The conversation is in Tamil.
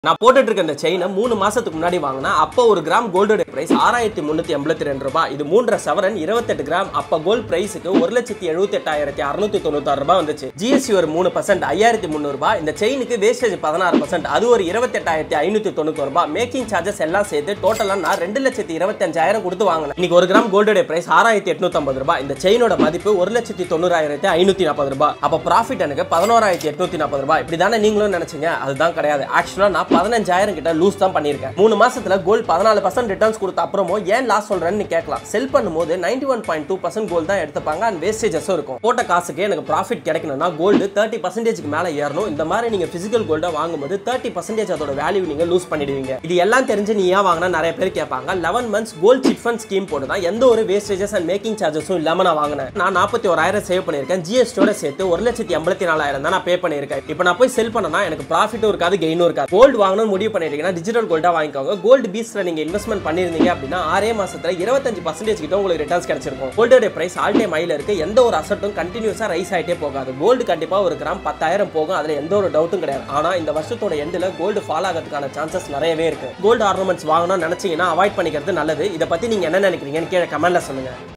நான் போட்டுட்டு இருக்க இந்த செயினை மூணு மாசத்துக்கு முன்னாடி வாங்கினா அப்போ ஒரு கிராம் கோல்டோட பிரைஸ் ஆறாயிரத்தி முந்நூற்றி எண்பத்தி ரெண்டு ரூபாய் இது மூன்றரை சவரன் இருபத்தெட்டு கிராம் அப்போ கோல்ட் பிரைஸுக்கு ஒரு லட்சத்தி எழுபத்தி எட்டாயிரத்தி அறுநூத்தி தொண்ணூத்தாறு ரூபாய் வந்துச்சு ஜிஎஸ்டி ஒரு மூணு பர்சன்ட் ஐயாயிரத்தி முந்நூறுபா இந்த செயினுக்கு வேஸ்டேஜ் பதினாறு பர்சன்ட் அது ஒரு இருபத்தெட்டாயிரத்தி ஐநூத்தி தொண்ணூத்தொரு ரூபாய் மேக்கிங் சார்ஜஸ் எல்லாம் சேர்த்து டோட்டலாக நான் ரெண்டு லட்சத்தி இருபத்தஞ்சாயிரம் கொடுத்து வாங்கினேன் இன்னைக்கு ஒரு கிராம் கோல்டோட பிரைஸ் ஆறாயிரத்தி எட்நூத்தி ரூபாய் இந்த செயினோட மதிப்பு ஒரு லட்சத்தி தொண்ணூறாயிரத்தி ஐநூத்தி நாற்பது ரூபாய் அப்போ ப்ராஃபிட் எனக்கு பதினோராயிரத்தி எட்நூத்தி நாற்பது ரூபாய் இப்படி தானே நீங்களும் நினைச்சீங்க அதுதான் கிடையாது ஆக்சுவலாக நான் பதினஞ்சாயிரம் கிட்ட லூஸ் தான் பண்ணியிருக்கேன் மூணு மாசத்துல கோல்ட் பதினாலு பர்சன்ட் ரிட்டர்ன்ஸ் கொடுத்த அப்புறமும் ஏன் லாஸ் சொல்றேன்னு கேட்கலாம் செல் பண்ணும்போது ninety one point two percent gold தான் எடுத்துப்பாங்க அண்ட் வேஸ்டேஜஸும் இருக்கும் போட்ட காசுக்கு எனக்கு ப்ராஃபிட் கிடைக்கணும்னா கோல்டு தேர்ட்டி பர்சன்டேஜ்க்கு மேலே ஏறணும் இந்த மாதிரி நீங்க பிசிக்கல் கோல்டை வாங்கும்போது தேர்ட்டி பர்சன்டேஜ் அதோட வேல்யூ நீங்க லூஸ் பண்ணிடுவீங்க இது எல்லாம் தெரிஞ்சு நீ ஏன் வாங்கினா நிறைய பேர் கேட்பாங்க eleven months gold chit fund scheme போட்டு தான் எந்த ஒரு வேஸ்டேஜஸ் அண்ட் மேக்கிங் சார்ஜஸும் இல்லாம நான் வாங்கினேன் நான் நாற்பத்தி ஓராயிரம் சேவ் பண்ணியிருக்கேன் ஜிஎஸ்டியோட சேர்த்து ஒரு லட்சத்தி எண்பத்தி நாலாயிரம் தான் நான் பே பண்ணியிருக்கேன் இப்போ நான் போய் செல் பண்ணனா எனக்கு ப்ராஃபிட்டும் இருக்காது கெயினும் இருக்காது கோல்டு வாங்கணும்னு முடிவு பண்ணிருக்கீங்கன்னா டிஜிட்டல் கோல்டா வாங்கிக்கோங்க கோல்டு பீஸ்ல நீங்க இன்வெஸ்ட்மெண்ட் பண்ணிருந்தீங்க அப்படின்னா ஆறே மாசத்துல இருபத்தஞ்சு பர்சன்டேஜ் கிட்ட உங்களுக்கு ரிட்டர்ன்ஸ் கிடைச்சிருக்கும் கோல்டோட பிரைஸ் ஆல் டைம் ஹைல இருக்கு எந்த ஒரு அசட்டும் கண்டினியூஸா ரைஸ் ஆயிட்டே போகாது கோல்டு கண்டிப்பா ஒரு கிராம் பத்தாயிரம் போகும் அதுல எந்த ஒரு டவுட்டும் கிடையாது ஆனா இந்த வருஷத்தோட எண்டில் கோல்டு ஃபால் ஆகிறதுக்கான சான்சஸ் நிறையவே இருக்கு கோல்டு ஆர்னமெண்ட்ஸ் வாங்கணும்னு நினைச்சீங்கன்னா அவாய்ட் பண்ணிக்கிறது நல்லது இதை பத்தி நீங்க என்ன நினைக்கிறீங்கன்னு கீழே கமெண்ட்ல சொல்லுங்க